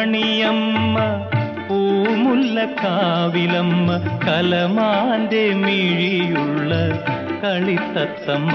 മണിയമ്മ പൂമുല്ലക്കാവിലമ്മ കലമാന്റെ മിഴിയുള്ള കളിത്തത്തമ്മ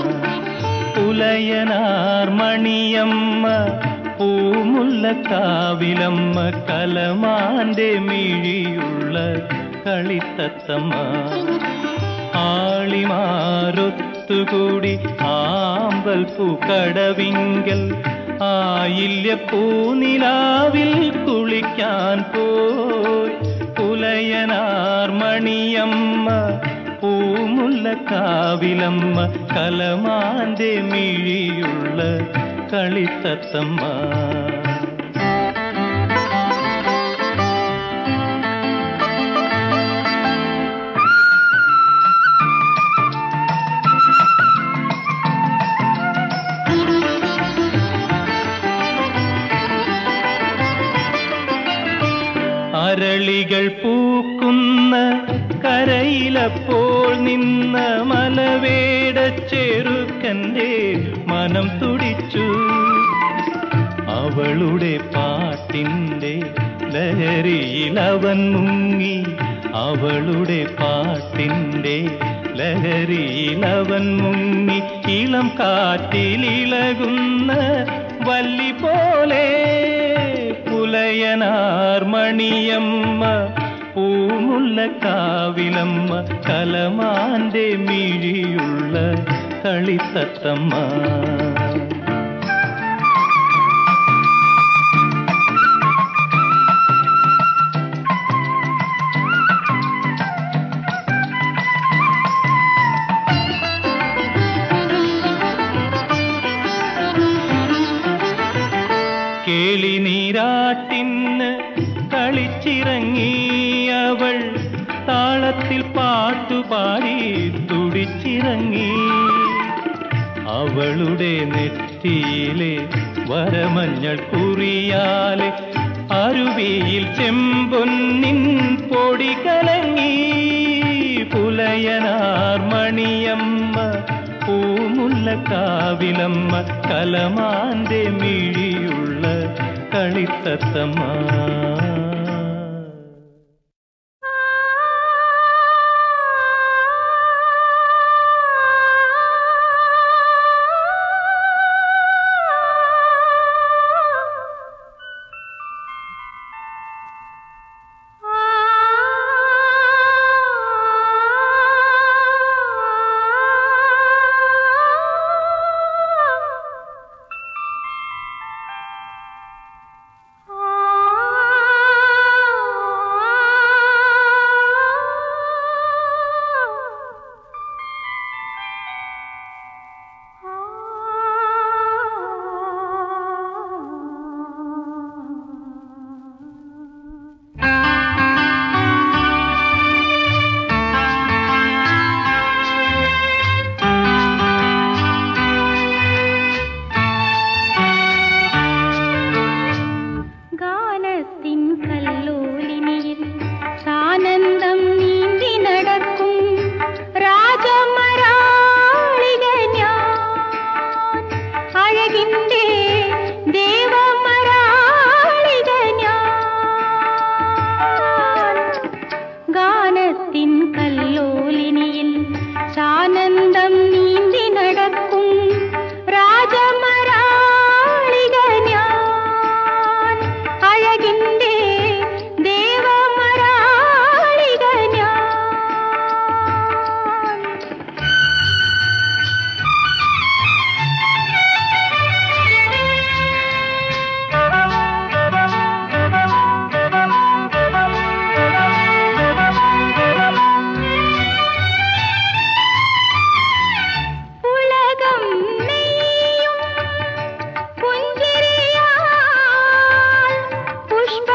പുലയനാർ മണിയമ്മ പൂമുല്ലക്കാവിലമ്മ കലമാന്റെ മിഴിയുള്ള കളിത്തത്തമ്മ ആളിമാരൊത്തുകൂടി ആമ്പൽ പൂക്കടവിങ്കൽ ആയില്യ പൂനിലാവിൽ കുളിക്കാൻ പോയി പുലയനാർ മണിയമ്മ പൂമുല്ലക്കാവിലമ്മ കലമാന്റെ മിഴിയുള്ള കളിത്തത്തമ്മ അരളികൾ പൂക്കുന്ന കരയിലപ്പോൾ നിന്ന മലവേട ചെറുക്കൻ്റെ മനം തുടിച്ചു അവളുടെ പാട്ടിൻ്റെ ലഹരിയിൽ അവൻ മുങ്ങി അവളുടെ പാട്ടിൻ്റെ ലഹരിയിൽ അവൻ മുങ്ങി ഇളം കാറ്റിലിളകുന്ന വല്ലി പോലെ പുലയനാർ മണിയമ്മ പൂമുള്ള കാവിലമ്മ കലമാന്റെ മിഴിയുള്ള കളിത്തത്തമ്മ കേളി നീരാട്ടിന് കളിച്ചിറങ്ങി അവൾ താളത്തിൽ പാട്ടുപാടി തുടിച്ചിറങ്ങി അവളുടെ നെറ്റിയിലെ വരമഞ്ഞൾ കുറിയാലെ അരുവിയിൽ ചെമ്പൊന്നിൻ പൊടി കലങ്ങി പുലയനാർ മണിയമ്മ പൂമുല്ല കാവിലമ്മ കലമാന്റെ മിഴിയുള്ള കളിത്തത്തമ്മ ഗാനത്തിൻ കല്ലോലിനിയിൽ സാനന്ദം നീന്തി നടക്കും രാജമരാളിക ഞാൻ അഴകിൻ്റെ ദേവമരാളിക ഞാൻ ഗാനത്തിൻ കല്ലോലിനിയിൽ സാനന്ദം നീന്തി നടക്കും രാജമരാളിക ഞാൻ അഴകിൻ്റെ ദേവമരാളിക ഞാൻ ഉലകം നെയ്യും പുഞ്ചിരിയാൽ പുഷ്പ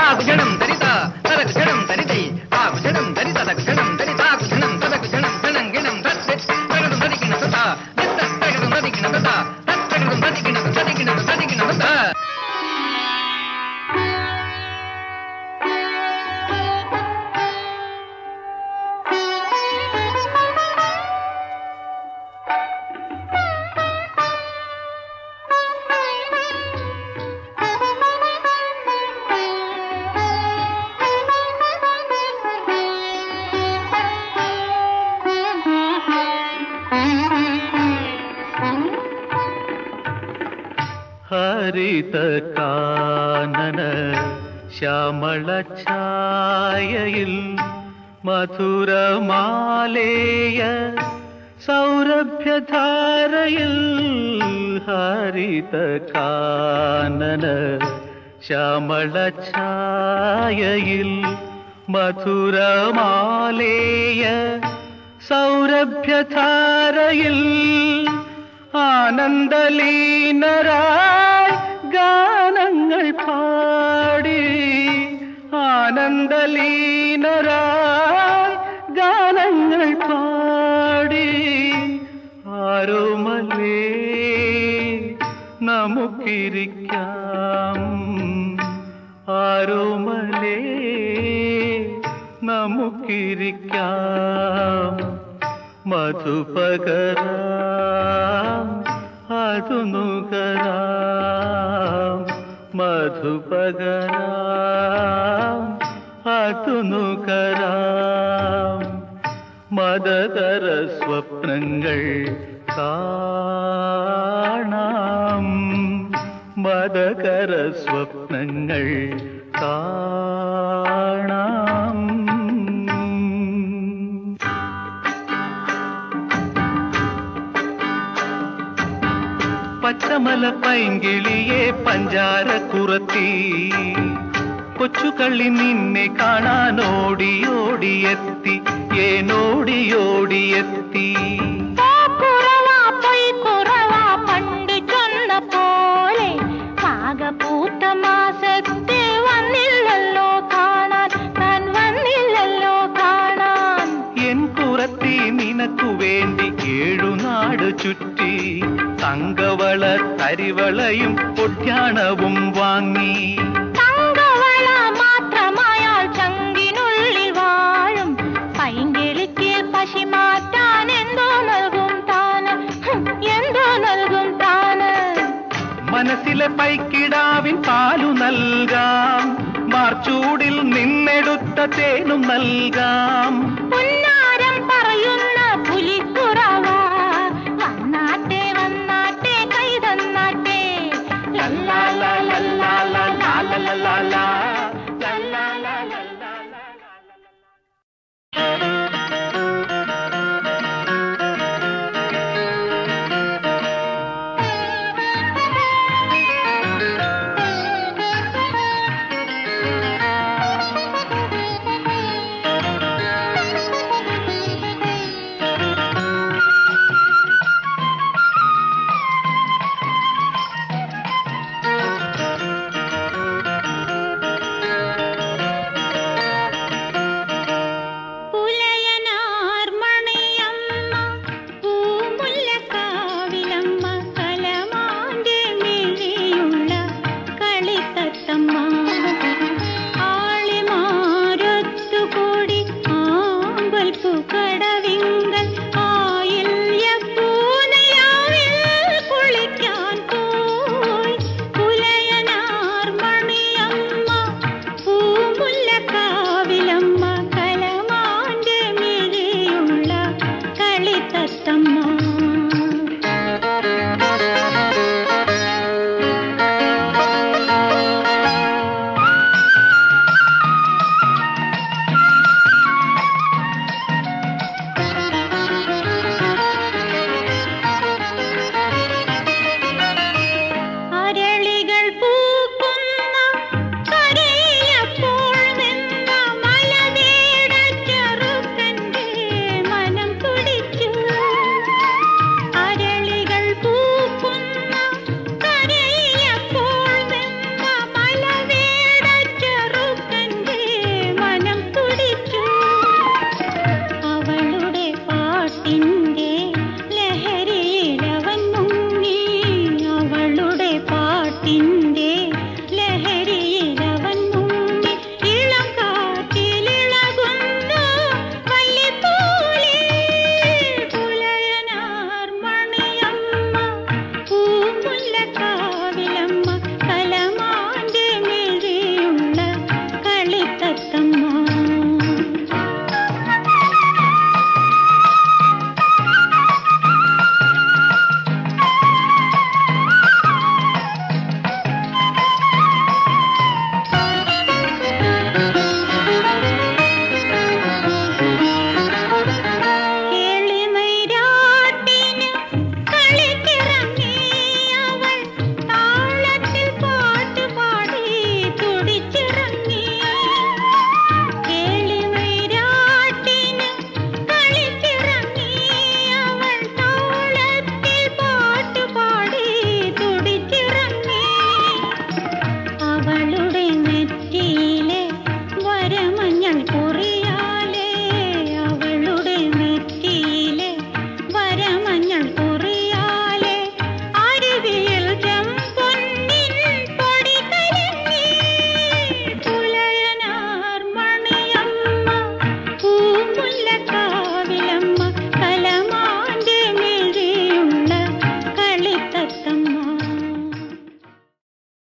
താകുജണം തരിത തദകുജണം തരിതൈ താകുജണം തരിത തകുജണം തരി താകുജണം തദകുജണം ഗണം ഗണം തത്ത് തകടം തദിക്കിണ തത തത്ത് തകടം തദിക്കിണ തത തത്ത് തകടം തദിക്കിണ തദിക്കിണ തദിക്കിണ തത ഹരിത കാനന ശ്യാമള ഛായയിൽ മധുരമാലേയ സൗരഭ്യധാരയിൽ ഹരിത കാനന ശ്യാമള ഛായയിൽ മധുരമാലേയ സൗരഭ്യധാരയിൽ ആനന്ദലീനരായി ഗാനങ്ങൾ പാടി ആനന്ദലീനരായി ഗാനങ്ങൾ പാടി ആരോമലേ നമുക്കിരിക്കാം ആരോമലേ നമുക്കിരിക്കാം മധുപകരാം അതു നുകരാം മധുപകരാം അതു നുകരാം മദകര സ്വപ്നങ്ങൾ കാണാം മദകര സ്വപ്നങ്ങൾ കാണാം പച്ചമല പൈങ്കിളിയെ പഞ്ചാര കുറത്തി കൊച്ചുകള്ളി നിന്നെ കാണാൻ ഓടിയോടിയെത്തി ഏനോടിയോടിയെത്തി കുറവാ പൊയ് കുറവാ പണ്ട് ചൊന്ന പോലെ പാകപൂത്ത മാസത്തിൽ വന്നില്ലല്ലോ കാണാൻ താൻ വന്നില്ലല്ലോ കാണാൻ എൻ കുറത്തി നിനക്കു വേണ്ടി ഏഴുനാട് ചുറ്റി തങ്കവള കരിവളയും പൊട്യാണവും വാങ്ങി തങ്കവള മാത്രമായാൽ ചങ്കിനുള്ളിൽ വാഴും പൈങ്കിളിക്ക് പശി മാറ്റാൻ എന്തോ നൽകും താന് ഹും, എന്തോ നൽകും താന് മനസ്സിലെ പൈക്കിടാവിൻ പാലു നൽകാം മാർച്ചൂടിൽ നിന്നെടുത്ത തേനും നൽകാം പൊന്നാ